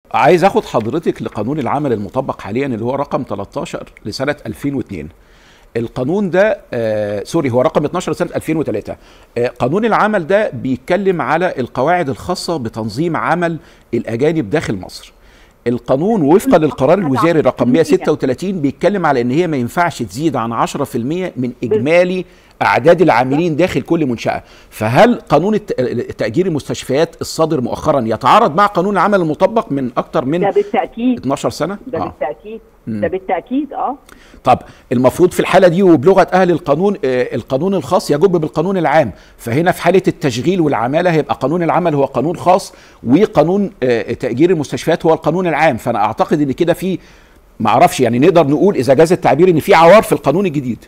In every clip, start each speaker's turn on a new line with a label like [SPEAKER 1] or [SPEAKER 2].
[SPEAKER 1] عايز اخد حضرتك لقانون العمل المطبق حاليا اللي هو رقم 13 لسنه 2002 القانون ده آه سوري هو رقم 12 سنه 2003 آه قانون العمل ده بيتكلم على القواعد الخاصه بتنظيم عمل الاجانب داخل مصر القانون وفقا للقرار الوزاري رقم 136 بيتكلم على ان هي ما ينفعش تزيد عن 10% من اجمالي اعداد العاملين داخل كل منشاه فهل قانون الت- تاجير المستشفيات الصادر مؤخرا يتعارض مع قانون العمل المطبق من اكتر من
[SPEAKER 2] ده بالتاكيد
[SPEAKER 1] 12 سنه
[SPEAKER 2] ده بالتاكيد ده بالتاكيد اه
[SPEAKER 1] طب المفروض في الحاله دي وبلغه اهل القانون آه، القانون الخاص يجب بالقانون العام فهنا في حاله التشغيل والعماله هيبقى قانون العمل هو قانون خاص وقانون آه، تاجير المستشفيات هو القانون العام فانا اعتقد ان كده في ما اعرفش يعني نقدر نقول اذا جاز التعبير ان في عوار في القانون الجديد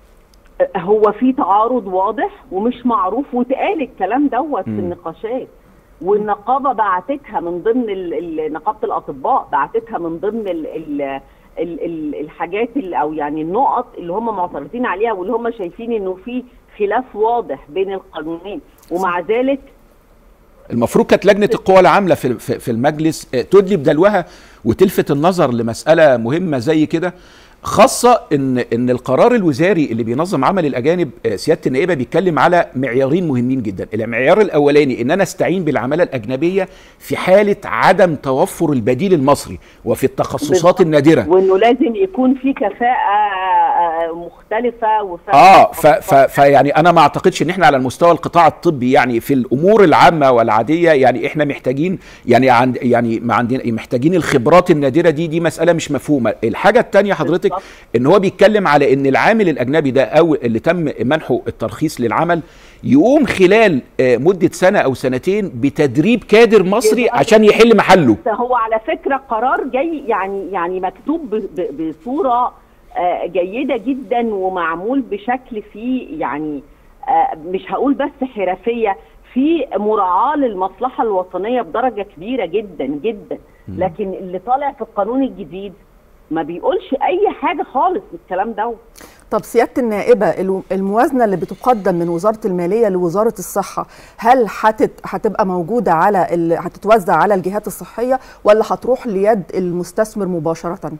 [SPEAKER 2] هو في تعارض واضح ومش معروف واتقال الكلام دوت في النقاشات والنقابه بعتتها من ضمن ال- ال- نقابه الاطباء بعتتها من ضمن ال ال ال ال الحاجات اللي او يعني النقط اللي هم معترضين عليها واللي هم شايفين انه في خلاف واضح بين القانونين ومع ذلك
[SPEAKER 1] المفروض كانت لجنه القوى العامله في في في المجلس آه، تدلي بدلوها وتلفت النظر لمساله مهمه زي كده خاصه ان ان القرار الوزاري اللي بينظم عمل الاجانب آه، سياده النائبه بيتكلم على معيارين مهمين جدا المعيار الاولاني ان انا استعين بالعماله الاجنبيه في حاله عدم توفر البديل المصري وفي التخصصات
[SPEAKER 2] بالظبط.
[SPEAKER 1] النادره
[SPEAKER 2] وانه لازم يكون في كفاءه آه، مختلفه وفاء
[SPEAKER 1] اه ف ف فيعني انا ما اعتقدش ان احنا على المستوى القطاع الطبي يعني في الامور العامه والعاديه يعني احنا محتاجين يعني عند يعني ما عندنا محتاجين الخبرات النادره دي دي مساله مش مفهومه الحاجه الثانيه حضرتك
[SPEAKER 2] بالظبط.
[SPEAKER 1] ان هو بيتكلم على ان العامل الاجنبي ده او اللي تم منحه الترخيص للعمل يقوم خلال آه، مده سنه او سنتين بتدريب كادر مصري
[SPEAKER 2] يبقى-
[SPEAKER 1] عشان يحل محله
[SPEAKER 2] بس هو على فكره قرار جاي يعني يعني مكتوب ب- ب- بصوره آه، جيده جدا ومعمول بشكل فيه يعني آه، مش هقول بس حرفيه في مراعاه للمصلحه الوطنيه بدرجه كبيره جدا جدا لكن اللي طالع في القانون الجديد ما بيقولش اي حاجه خالص من الكلام ده
[SPEAKER 3] طب سياده النائبه الو- الموازنه اللي بتقدم من وزاره الماليه لوزاره الصحه هل هتت- هتبقى موجوده على ال- هتتوزع على الجهات الصحيه ولا هتروح ليد المستثمر مباشره؟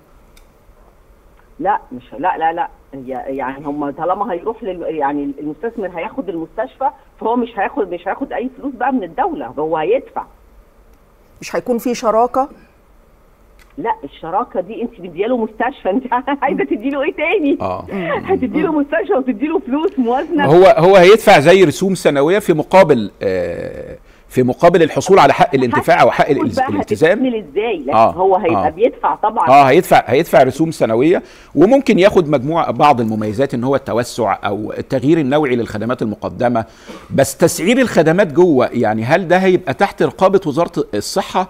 [SPEAKER 2] لا مش لا لا لا هي- يعني هم طالما هيروح لل يعني المستثمر هياخد المستشفى فهو مش هياخد مش هياخد اي فلوس بقى من الدوله هو هيدفع
[SPEAKER 3] مش هيكون في شراكه
[SPEAKER 2] لا الشراكه دي انت مدياله مستشفى انت عايزه تديله ايه تاني؟
[SPEAKER 1] اه
[SPEAKER 2] هتديله مستشفى وتديله فلوس موازنه
[SPEAKER 1] هو هو هيدفع زي رسوم سنويه في مقابل آه في مقابل الحصول على حق الانتفاع وحق
[SPEAKER 2] هتقول
[SPEAKER 1] الالز-
[SPEAKER 2] بقى
[SPEAKER 1] الالتزام
[SPEAKER 2] هتتعمل ازاي لكن
[SPEAKER 1] آه،
[SPEAKER 2] هو هيبقى
[SPEAKER 1] آه.
[SPEAKER 2] بيدفع طبعا
[SPEAKER 1] اه هيدفع هيدفع رسوم سنويه وممكن ياخد مجموعه بعض المميزات ان هو التوسع او التغيير النوعي للخدمات المقدمه بس تسعير الخدمات جوه يعني هل ده هيبقى تحت رقابه وزاره الصحه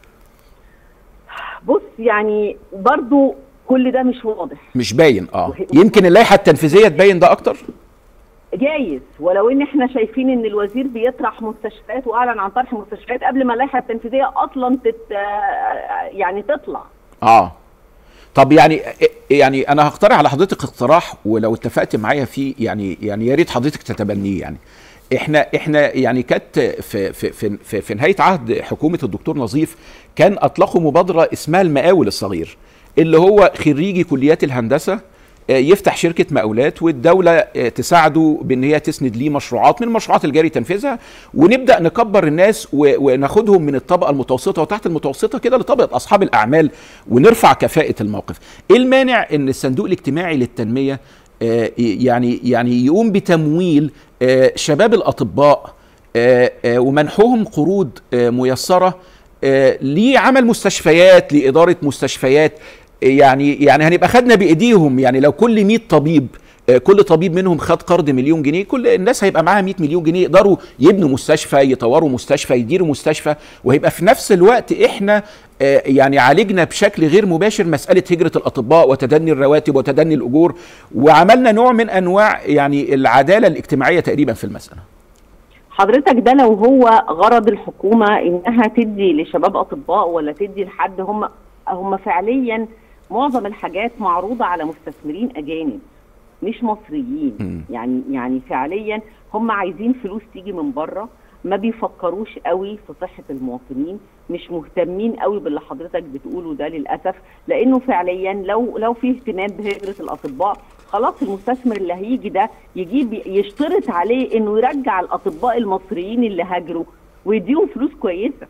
[SPEAKER 2] بص يعني برضو كل ده مش واضح
[SPEAKER 1] مش باين اه يمكن اللائحه التنفيذيه تبين ده اكتر
[SPEAKER 2] جايز ولو ان احنا شايفين ان الوزير بيطرح مستشفيات واعلن عن طرح مستشفيات قبل ما اللائحه التنفيذيه اصلا تت يعني تطلع
[SPEAKER 1] اه طب يعني يعني انا هقترح على حضرتك اقتراح ولو اتفقت معايا فيه يعني يعني يا ريت حضرتك تتبنيه يعني احنا احنا يعني كانت في في في في, في نهايه عهد حكومه الدكتور نظيف كان اطلقوا مبادره اسمها المقاول الصغير اللي هو خريجي كليات الهندسه آه، يفتح شركه مقاولات والدوله آه، تساعده بان هي تسند ليه مشروعات من المشروعات الجاري تنفيذها ونبدا نكبر الناس و- وناخدهم من الطبقه المتوسطه وتحت المتوسطه كده لطبقه اصحاب الاعمال ونرفع كفاءه الموقف. ايه المانع ان الصندوق الاجتماعي للتنميه آه، يعني يعني يقوم بتمويل آه، شباب الاطباء آه، آه، ومنحهم قروض آه، ميسره آه، لعمل مستشفيات لاداره مستشفيات يعني يعني هنبقى خدنا بايديهم يعني لو كل 100 طبيب آه، كل طبيب منهم خد قرض مليون جنيه كل الناس هيبقى معاها 100 مليون جنيه يقدروا يبنوا مستشفى يطوروا مستشفى يديروا مستشفى وهيبقى في نفس الوقت احنا آه، يعني عالجنا بشكل غير مباشر مساله هجره الاطباء وتدني الرواتب وتدني الاجور وعملنا نوع من انواع يعني العداله الاجتماعيه تقريبا في المساله
[SPEAKER 2] حضرتك ده لو هو غرض الحكومه انها تدي لشباب اطباء ولا تدي لحد هم هم فعليا معظم الحاجات معروضه على مستثمرين اجانب مش مصريين
[SPEAKER 1] مم.
[SPEAKER 2] يعني يعني فعليا هم عايزين فلوس تيجي من بره ما بيفكروش قوي في صحه المواطنين مش مهتمين قوي باللي حضرتك بتقوله ده للاسف لانه فعليا لو لو في اهتمام بهجره الاطباء خلاص المستثمر اللي هيجي ده يجيب يشترط عليه انه يرجع الاطباء المصريين اللي هاجروا ويديهم فلوس كويسه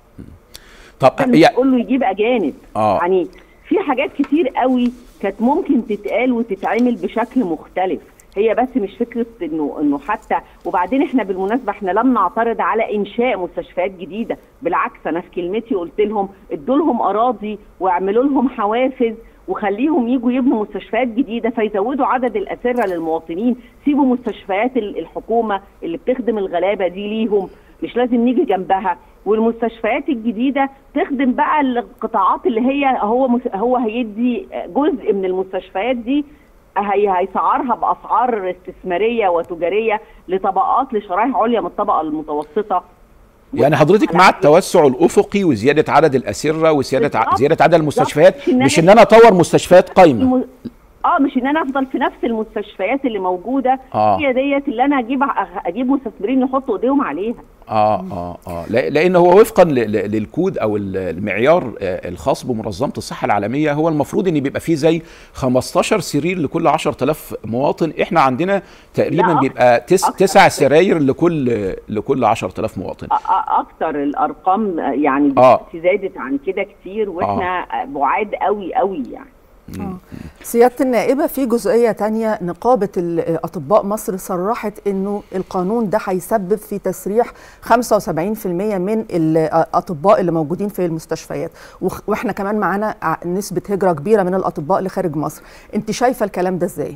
[SPEAKER 1] طب
[SPEAKER 2] مش
[SPEAKER 1] يا
[SPEAKER 2] تقول له يجيب اجانب
[SPEAKER 1] آه.
[SPEAKER 2] يعني في حاجات كتير قوي كانت ممكن تتقال وتتعمل بشكل مختلف هي بس مش فكره انه انه حتى وبعدين احنا بالمناسبه احنا لم نعترض على انشاء مستشفيات جديده بالعكس انا في كلمتي قلت لهم ادوا لهم اراضي واعملوا لهم حوافز وخليهم يجوا يبنوا مستشفيات جديده فيزودوا عدد الاسره للمواطنين سيبوا مستشفيات ال- الحكومه اللي بتخدم الغلابه دي ليهم مش لازم نيجي جنبها والمستشفيات الجديده تخدم بقى القطاعات اللي هي هو مس- هو هيدي جزء من المستشفيات دي هي هيسعرها باسعار استثماريه وتجاريه لطبقات لشرائح عليا من الطبقه المتوسطه
[SPEAKER 1] يعني حضرتك مع التوسع الافقي وزياده عدد الاسره وزياده ع...
[SPEAKER 2] بالظبط.
[SPEAKER 1] زياده عدد المستشفيات
[SPEAKER 2] مش إن
[SPEAKER 1] مش
[SPEAKER 2] أنا-
[SPEAKER 1] ان انا اطور مستشفيات قايمه
[SPEAKER 2] الم... اه مش ان انا افضل في نفس المستشفيات اللي موجوده
[SPEAKER 1] آه.
[SPEAKER 2] هي ديت اللي انا اجيب اجيب مستثمرين يحطوا ايديهم عليها
[SPEAKER 1] اه اه اه لا- لان هو وفقا ل- ل- للكود او ال- المعيار آه، الخاص بمنظمه الصحه العالميه هو المفروض ان بيبقى فيه زي 15 سرير لكل 10000 مواطن احنا عندنا تقريبا
[SPEAKER 2] لا،
[SPEAKER 1] بيبقى تس
[SPEAKER 2] أكتر.
[SPEAKER 1] تسع سراير لكل لكل 10000 مواطن
[SPEAKER 2] أ- أ- اكتر الارقام يعني
[SPEAKER 1] آه.
[SPEAKER 2] دلوقتي زادت عن كده كتير واحنا بعاد قوي قوي يعني
[SPEAKER 3] سيادة النائبة في جزئية تانية نقابة ال- أطباء مصر صرحت أنه القانون ده هيسبب في تسريح 75% من الأطباء اللي موجودين في المستشفيات وخ- وإحنا كمان معانا ع- نسبة هجرة كبيرة من الأطباء لخارج مصر أنت شايفة الكلام ده إزاي؟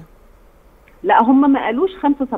[SPEAKER 2] لا هم ما قالوش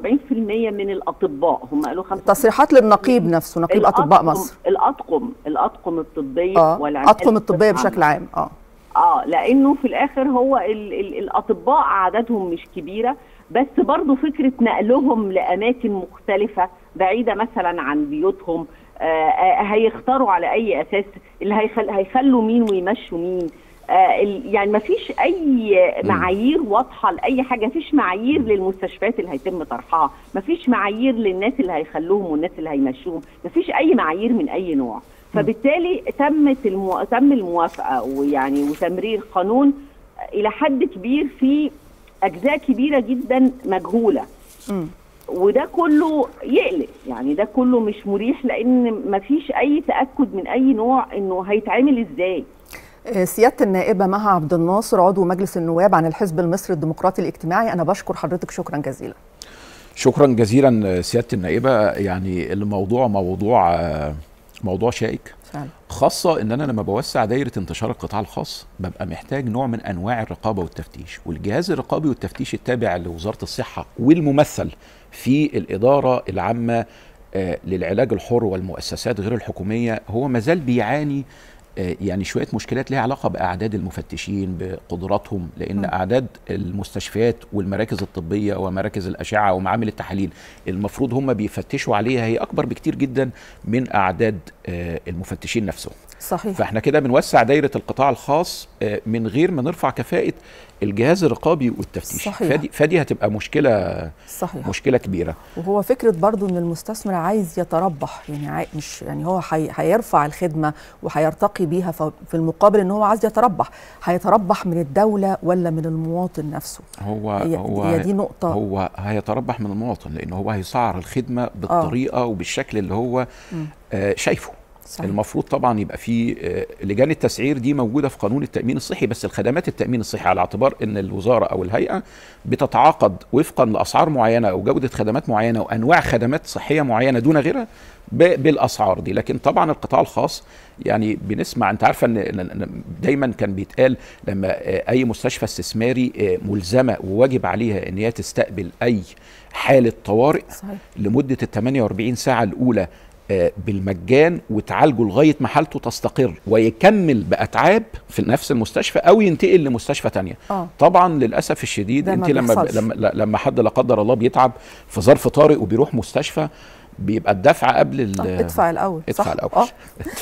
[SPEAKER 2] 75% من الاطباء هم قالوا 5
[SPEAKER 3] تصريحات للنقيب نفسه نقيب أطباء مصر
[SPEAKER 2] الاطقم الاطقم الطبيه
[SPEAKER 3] اه
[SPEAKER 2] والعناية
[SPEAKER 3] أطقم الطبية
[SPEAKER 2] بالصحة
[SPEAKER 3] بشكل عام اه
[SPEAKER 2] اه لانه في الاخر هو ال ال الاطباء عددهم مش كبيره بس برضو فكره نقلهم لاماكن مختلفه بعيده مثلا عن بيوتهم آه آه هيختاروا على اي اساس اللي هيخل هيخلوا مين ويمشوا مين آه ال- يعني ما فيش اي معايير واضحه لاي حاجه فيش معايير للمستشفيات اللي هيتم طرحها ما فيش معايير للناس اللي هيخلوهم والناس اللي هيمشوهم ما فيش اي معايير من اي نوع فبالتالي تمت المو... تم الموافقه ويعني وتمرير قانون الى حد كبير في اجزاء كبيره جدا مجهوله
[SPEAKER 3] مم.
[SPEAKER 2] وده كله يقلق يعني ده كله مش مريح لان مفيش اي تاكد من اي نوع انه هيتعمل ازاي
[SPEAKER 3] آه، سيادة النائبة مها عبد الناصر عضو مجلس النواب عن الحزب المصري الديمقراطي الاجتماعي أنا بشكر حضرتك شكرا جزيلا
[SPEAKER 1] شكرا جزيلا سياده النائبه يعني الموضوع موضوع آه، موضوع شائك
[SPEAKER 3] فعلا
[SPEAKER 1] خاصة ان انا لما بوسع دايرة انتشار القطاع الخاص ببقى محتاج نوع من انواع الرقابة والتفتيش والجهاز الرقابي والتفتيش التابع لوزارة الصحة والممثل في الادارة العامة آه، للعلاج الحر والمؤسسات غير الحكومية هو مازال بيعاني آه، يعني شويه مشكلات ليها علاقه باعداد المفتشين بقدراتهم لان اعداد المستشفيات والمراكز الطبيه ومراكز الاشعه ومعامل التحاليل المفروض هم بيفتشوا عليها هي اكبر بكتير جدا من اعداد آه، المفتشين نفسهم
[SPEAKER 3] صحيح
[SPEAKER 1] فاحنا كده بنوسع دايره القطاع الخاص آه، من غير ما نرفع كفاءه الجهاز الرقابي والتفتيش
[SPEAKER 3] صحيح.
[SPEAKER 1] فدي, فدي هتبقى مشكله
[SPEAKER 3] صحيح
[SPEAKER 1] مشكله كبيره
[SPEAKER 3] وهو فكرة برضو ان المستثمر عايز يتربح يعني عاي... مش يعني هو حي... هيرفع الخدمة وهيرتقي بيها ف... في المقابل ان هو عايز يتربح هيتربح من الدولة ولا من المواطن نفسه
[SPEAKER 1] هو
[SPEAKER 3] هي,
[SPEAKER 1] هو
[SPEAKER 3] هي دي نقطة
[SPEAKER 1] هو هيتربح من المواطن لان هو هيسعر الخدمه بالطريقه وبالشكل اللي هو آه شايفه
[SPEAKER 3] صحيح.
[SPEAKER 1] المفروض طبعا يبقى في آه، لجان التسعير دي موجوده في قانون التامين الصحي بس الخدمات التامين الصحي على اعتبار ان الوزاره او الهيئه بتتعاقد وفقا لاسعار معينه او جوده خدمات معينه وانواع خدمات صحيه معينه دون غيرها ب- بالاسعار دي لكن طبعا القطاع الخاص يعني بنسمع انت عارفه ان إن- إن دايما كان بيتقال لما آه، اي مستشفى استثماري آه، ملزمه وواجب عليها ان هي تستقبل اي حاله طوارئ
[SPEAKER 3] صحيح
[SPEAKER 1] لمده ال 48 ساعه الاولى آه، بالمجان وتعالجه لغايه ما حالته تستقر ويكمل باتعاب في نفس المستشفى او ينتقل لمستشفى تانية
[SPEAKER 3] اه
[SPEAKER 1] طبعا للاسف الشديد
[SPEAKER 3] ده ما
[SPEAKER 1] انت لما
[SPEAKER 3] بيحصلش.
[SPEAKER 1] لما لما حد لا قدر الله بيتعب في ظرف طارئ وبيروح مستشفى بيبقى الدفع قبل ال-
[SPEAKER 3] آه، ادفع الاول
[SPEAKER 1] ادفع
[SPEAKER 3] صح؟
[SPEAKER 1] الاول
[SPEAKER 3] اه